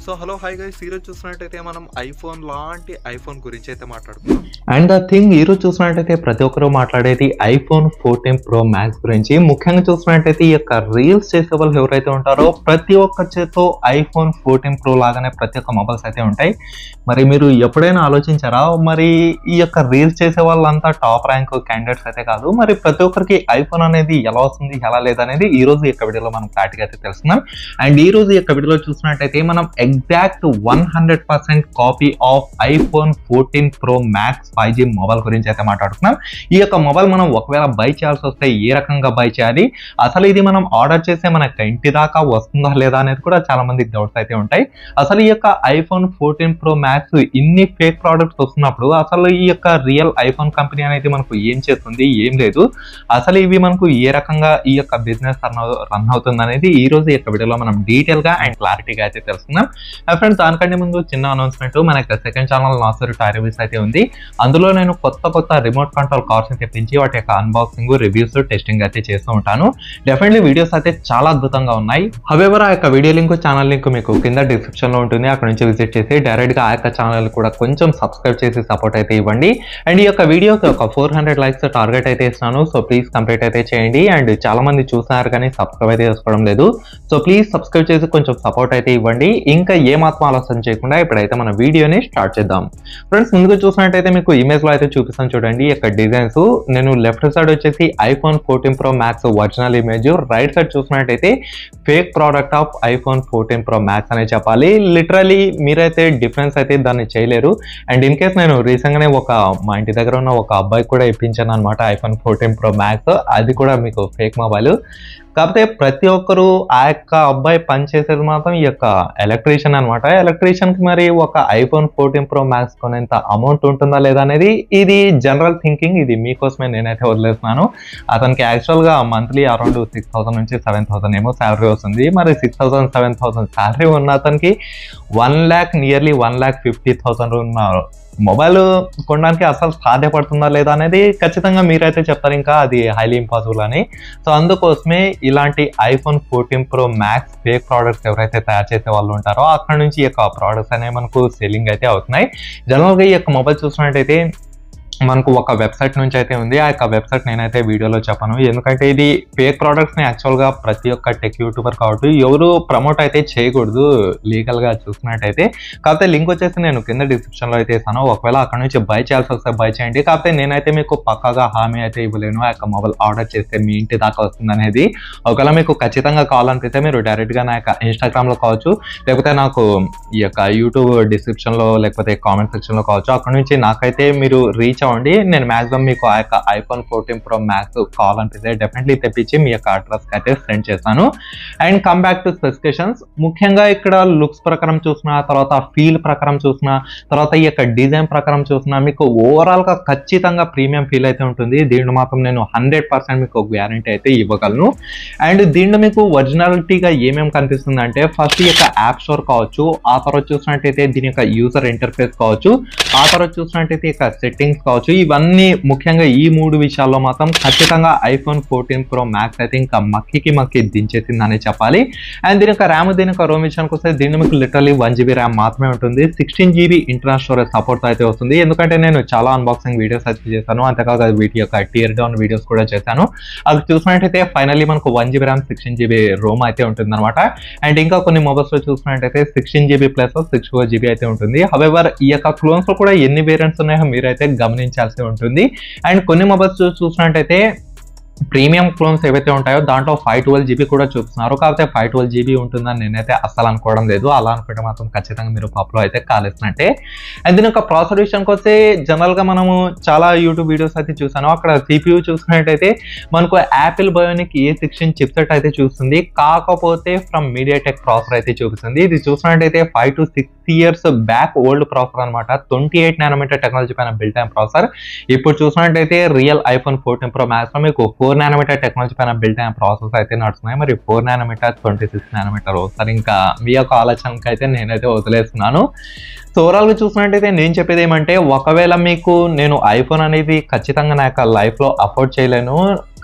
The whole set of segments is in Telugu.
సో హలో హాయ్ గైస్ ఈరోజు చూసినట్టయితే మనం ఐఫోన్ లాంటి ఐఫోన్ గురించి అయితే మాట్లాడుకుందాం అండ్ ద థింగ్ ఈరోజు చూసినట్టయితే ప్రతి ఒక్కరు మాట్లాడేది ఐఫోన్ ఫోర్టీన్ ప్రో మ్యాక్స్ గురించి ముఖ్యంగా చూసినట్టయితే ఈ యొక్క రీల్స్ చేసే వాళ్ళు ఎవరైతే ఉంటారో ప్రతి ఒక్క చేతో ఐఫోన్ ఫోర్టీన్ ప్రో లాగానే ప్రతి ఒక్క మొబైల్స్ అయితే ఉంటాయి మరి మీరు ఎప్పుడైనా ఆలోచించారా మరి ఈ యొక్క రీల్స్ చేసే వాళ్ళంతా టాప్ ర్యాంక్ క్యాండిడేట్స్ అయితే కాదు మరి ప్రతి ఒక్కరికి ఐఫోన్ అనేది ఎలా వస్తుంది ఎలా లేదనేది ఈ రోజు ఈ యొక్క వీడియోలో మనం క్లారిటీగా అయితే తెలుసుకుందాం అండ్ ఈ రోజు ఈ యొక్క వీడియోలో చూసినట్టయితే మనం exact one hundred percent copy of iPhone fourteen pro max five G mobile గురించి అయితే మాట్లాడుతున్నాం ఈ యొక్క మొబైల్ మనం ఒకవేళ బై చేయాల్సి వస్తే ఏ రకంగా బై చేయాలి అసలు ఇది మనం ఆర్డర్ చేస్తే మనకి ఇంటి దాకా వస్తుందా లేదా అనేది కూడా చాలా మందికి డౌట్స్ అయితే ఉంటాయి అసలు ఈ యొక్క ఐఫోన్ ఫోర్టీన్ ప్రో మ్యాక్స్ ఇన్ని ఫేక్ ప్రోడక్ట్స్ వస్తున్నప్పుడు అసలు ఈ యొక్క రియల్ ఐఫోన్ కంపెనీ అనేది మనకు ఏం చేస్తుంది ఏం లేదు అసలు ఇవి మనకు ఏ రకంగా ఈ యొక్క బిజినెస్ రన్ రన్ అవుతుంది అనేది ఈ రోజు ఈ యొక్క వీడియోలో మనం డీటెయిల్ గా అండ్ క్లారిటీగా అయితే తెలుసుకుందాం ఫ్రెండ్స్ దానికంటే ముందు చిన్న అనౌన్స్మెంట్ మన యొక్క second channel Nasar tyre reviews అయితే ఉంది అందులో నేను కొత్త కొత్త రిమోట్ కంట్రోల్ కార్స్ తెప్పించి వాటి యొక్క అన్బాక్సింగ్ రివ్యూస్ టెస్టింగ్ అయితే చేస్తూ ఉంటాను డెఫినెట్లీ వీడియోస్ అయితే చాలా అద్భుతంగా ఉన్నాయి హవెవర్ ఆ యొక్క వీడియో లింక్ ఛానల్ లింక్ మీకు కింద డిస్క్రిప్షన్ లో ఉంటుంది అక్కడ నుంచి విజిట్ చేసి డైరెక్ట్ గా ఆ యొక్క ఛానల్ కూడా కొంచెం సబ్స్క్రైబ్ చేసి సపోర్ట్ అయితే ఇవ్వండి అండ్ ఈ యొక్క వీడియోకి ఒక ఫోర్ హండ్రెడ్ లైక్స్ టార్గెట్ అయితే ఇస్తున్నాను సో ప్లీజ్ కంప్లీట్ అయితే చేయండి అండ్ చాలా మంది చూస్తున్నారు కానీ సబ్స్క్రైబ్ అయితే చేసుకోవడం లేదు సో ప్లీజ్ సబ్స్క్రైబ్ చేసి కొంచెం సపోర్ట్ అయితే ఇవ్వండి ఇంకా ఏ మాత్రం ఆలోచన చేయకుండా ఇప్పుడైతే మన వీడియోని స్టార్ట్ చేద్దాం ఫ్రెండ్స్ ముందుగా చూసినట్టయితే మీకు ఇమేజ్ లో అయితే చూపిస్తాను చూడండి ఈ యొక్క డిజైన్స్ నేను లెఫ్ట్ సైడ్ వచ్చేసి iPhone fourteen pro max original image right side చూసినట్టయితే fake product of iPhone fourteen pro max అనే చెప్పాలి లిటరలీ మీరైతే డిఫరెన్స్ అయితే దాన్ని చేయలేరు అండ్ ఇన్ కేస్ నేను రీసెంట్ గానే ఒక మా ఇంటి దగ్గర ఉన్న ఒక అబ్బాయి కూడా ఇప్పించాను అనమాట ఐఫోన్ ఫోర్టీన్ ప్రో మ్యాక్స్ అది కూడా మీకు ఫేక్ మొబైల్ కాకపోతే ప్రతి ఒక్కరు ఆ యొక్క అబ్బాయి పనిచేసేది మాత్రం ఈ యొక్క ఎలక్ట్రీషియన్ అనమాట ఎలక్ట్రీషియన్ కి మరి ఒక ఐఫోన్ ఫోర్టీన్ ప్రో మ్యాక్స్ కొనేంత అమౌంట్ ఉంటుందా లేదా అనేది ఇది జనరల్ థింకింగ్ ఇది మీకోసమే నేనైతే వదిలేస్తున్నాను అతనికి యాక్చువల్ గా మంత్లీ అరౌండ్ సిక్స్ థౌసండ్ నుంచి సెవెన్ థౌసండ్ ఏమో శాలరీ వస్తుంది మరి six thousand seven thousand salary ఉన్న అతనికి one lakh nearly one lakh fifty thousand ఉన్న మొబైల్ కొనడానికి అసలు సాధ్యపడుతుందా లేదా అనేది ఖచ్చితంగా మీరైతే చెప్తారు ఇంకా అది హైలీ ఇంపాసిబుల్ అని సో అందుకోసమే ఇలాంటి iPhone fourteen pro max fake products ఎవరైతే తయారు చేసే వాళ్ళు ఉంటారో అక్కడ నుంచి ఈ యొక్క ప్రోడక్ట్స్ అనేవి మనకు సెల్లింగ్ అయితే అవుతున్నాయి జనరల్గా ఈ యొక్క మొబైల్ చూసినట్టయితే మనకు ఒక వెబ్సైట్ నుంచి అయితే ఉంది ఆ యొక్క వెబ్సైట్ నేనైతే వీడియోలో చెప్పను ఎందుకంటే ఇది ఫేక్ ప్రోడక్ట్స్ని యాక్చువల్గా ప్రతి ఒక్క టెక్ యూట్యూబర్ కాబట్టి ఎవరు ప్రమోట్ అయితే చేయకూడదు లీగల్గా చూసుకున్నట్టయితే కాకపోతే లింక్ వచ్చేసి నేను కింద డిస్క్రిప్షన్లో అయితే ఇస్తాను ఒకవేళ అక్కడ నుంచి బై చేయాల్సి వస్తే బై చేయండి కాకపోతే నేనైతే మీకు పక్కాగా హామీ అయితే ఇవ్వలేను ఆ యొక్క మొబైల్ ఆర్డర్ చేస్తే మీ ఇంటి దాకా వస్తుంది అనేది ఒకవేళ మీకు ఖచ్చితంగా కావాలనిపిస్తే మీరు డైరెక్ట్గా నా యొక్క ఇన్స్టాగ్రామ్లో కావచ్చు లేకపోతే నాకు ఈ యొక్క యూట్యూబ్ డిస్క్రిప్షన్లో లేకపోతే కామెంట్ సెక్షన్లో కావచ్చు అక్కడ నుంచి నాకైతే మీరు రీచ్ అవ్వండి నేను మాక్సిమం మీకు ఆ యొక్క ఐఫోన్ ఫోర్టీన్ ప్రో మ్యాక్స్ కావాలనిపిస్తే డెఫినెట్లీ తెప్పించి మీ యొక్క అడ్రస్కి అయితే సెండ్ చేస్తాను and come back to specifications ముఖ్యంగా ఇక్కడ లుక్స్ ప్రకారం చూసిన తర్వాత ఫీల్ ప్రకారం చూసిన తర్వాత ఈ యొక్క డిజైన్ ప్రకారం చూసిన మీకు ఓవరాల్గా ఖచ్చితంగా ప్రీమియం ఫీల్ అయితే ఉంటుంది దీంట్లో మాత్రం నేను హండ్రెడ్ పర్సెంట్ మీకు గ్యారంటీ అయితే ఇవ్వగలను అండ్ దీంట్లో మీకు ఒరిజినాలిటీగా ఏమేమి కనిపిస్తుంది అంటే ఫస్ట్ ఈ యొక్క యాప్ స్టోర్ కావచ్చు ఆ తర్వాత చూసినట్టయితే దీని యొక్క యూజర్ ఇంటర్ఫేస్ కావచ్చు ఆ తర్వాత చూసినట్టయితే ఇక సెట్టింగ్స్ కావచ్చు ఇవన్నీ ముఖ్యంగా ఈ మూడు విషయాల్లో మాత్రం ఖచ్చితంగా ఐఫోన్ ఫోర్టీన్ ప్రో మ్యాక్స్ అయితే ఇంకా మక్కికి మక్కి దించేసిందని చెప్పాలి అండ్ దీని యొక్క ర్యామ్ దీని యొక్క రోమ్ విషయానికి వస్తే దీన్ని మీకు లిటరలీ వన్ జీబీ ర్యామ్ మాత్రమే ఉంటుంది sixteen GB internal storage support అయితే వస్తుంది ఎందుకంటే నేను చాలా అన్బాక్సింగ్ వీడియోస్ అయితే చేశాను అంతేకాక వీటి యొక్క టీయర్ డౌన్ వీడియోస్ కూడా చేశాను అది చూసినట్టయితే ఫైనల్లీ మనకు one GB RAM sixteen GB ROM అయితే ఉంటుంది అనమాట అండ్ ఇంకా కొన్ని మొబైల్స్ లో చూసినట్టయితే sixteen GB plus six four GB అయితే ఉంటుంది హవెవర్ ఈ యొక్క క్లోన్స్ లో కూడా ఎన్ని వేరియంట్స్ ఉన్నాయో మీరైతే గమనించాల్సి ఉంటుంది అండ్ కొన్ని మొబైల్స్ చూసినట్టయితే ప్రీమియం క్లోన్స్ ఏవైతే ఉంటాయో దాంట్లో ఫైవ్ ట్వెల్వ్ జీబీ కూడా చూపిస్తున్నారు కాకపోతే ఫైవ్ ట్వెల్వ్ జీబీ ఉంటుందని నేనైతే అస్సలు అనుకోవడం లేదు అలా అనుకుంటే మాత్రం ఖచ్చితంగా మీరు పప్లో అయితే కాలేసినట్టే అండ్ దీని యొక్క ప్రాసెస్ విషయానికి వస్తే జనరల్గా మనము చాలా యూట్యూబ్ వీడియోస్ అయితే చూసాను అక్కడ సిపియూ చూసుకున్నట్టయితే మనకు Apple bionic A sixteen chipset అయితే చూస్తుంది కాకపోతే ఫ్రమ్ మీడియాటెక్ ప్రాసెసర్ అయితే చూపిస్తుంది ఇది చూసినట్టయితే five to six years back old processor అనమాట ట్వంటీ ఎయిట్ నానోమీటర్ టెక్నాలజీ పైన బిల్ట్ అయిన ప్రాసెసర్ ఇప్పుడు చూసినట్టయితే real iPhone fourteen pro max లో మీకు ఫోర్ నానోమీటర్ టెక్నాలజీ పైన బిల్ట్ అయిన ప్రాసెస్ అయితే నడుస్తున్నాయి మరి four nanometer twenty six nanometer వస్తారు ఇంకా మీ యొక్క ఆలోచనకి అయితే నేనైతే వదిలేస్తున్నాను సో ఓవరాల్గా చూసినట్టయితే నేను చెప్పేది ఏమంటే ఒకవేళ మీకు నేను ఐఫోన్ అనేది ఖచ్చితంగా నా యొక్క లైఫ్లో అఫోర్డ్ చేయలేను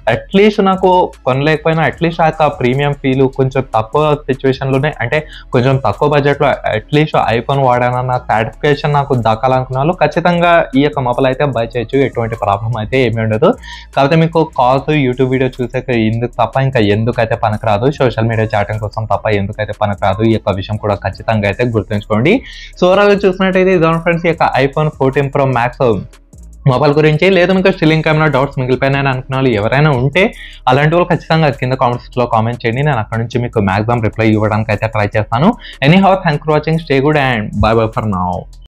అట్లీస్ట్ నాకు కొనలేకపోయినా అట్లీస్ట్ ఆ యొక్క ప్రీమియం ఫీల్ కొంచెం తక్కువ సిచ్యువేషన్లోనే అంటే కొంచెం తక్కువ బడ్జెట్లో అట్లీస్ట్ ఐఫోన్ వాడానన్న సాటిస్ఫాక్షన్ నాకు దక్కాలనుకున్న వాళ్ళు ఖచ్చితంగా ఈ యొక్క మొబైల్ అయితే బై చేయొచ్చు ఎటువంటి ప్రాబ్లం అయితే ఏమీ ఉండదు కాకపోతే మీకు కాల్స్ యూట్యూబ్ వీడియో చూసాక ఎందుకు తప్ప ఇంకా ఎందుకైతే పనికిరాదు సోషల్ మీడియా చాటింగ్ కోసం తప్ప ఎందుకైతే పనికిరాదు ఈ యొక్క విషయం కూడా ఖచ్చితంగా అయితే గుర్తుంచుకోండి సో ఓవరాల్గా చూసినట్టయితే ఇదొక ఫ్రెండ్స్ ఈ యొక్క iPhone fourteen pro max mobile గురించి లేదా మీకు స్టిల్ ఇంకా ఏమైనా డౌట్స్ మిగిలిపోయినాయని అనుకున్న వాళ్ళు ఎవరైనా ఉంటే అలాంటి వాళ్ళు ఖచ్చితంగా కింద కామెంట్స్లో కామెంట్ చేయండి నేను అక్కడ నుంచి మీకు మ్యాక్సిమం రిప్లై ఇవ్వడానికి అయితే ట్రై చేస్తాను anyhow thanks for watching stay good and bye bye for now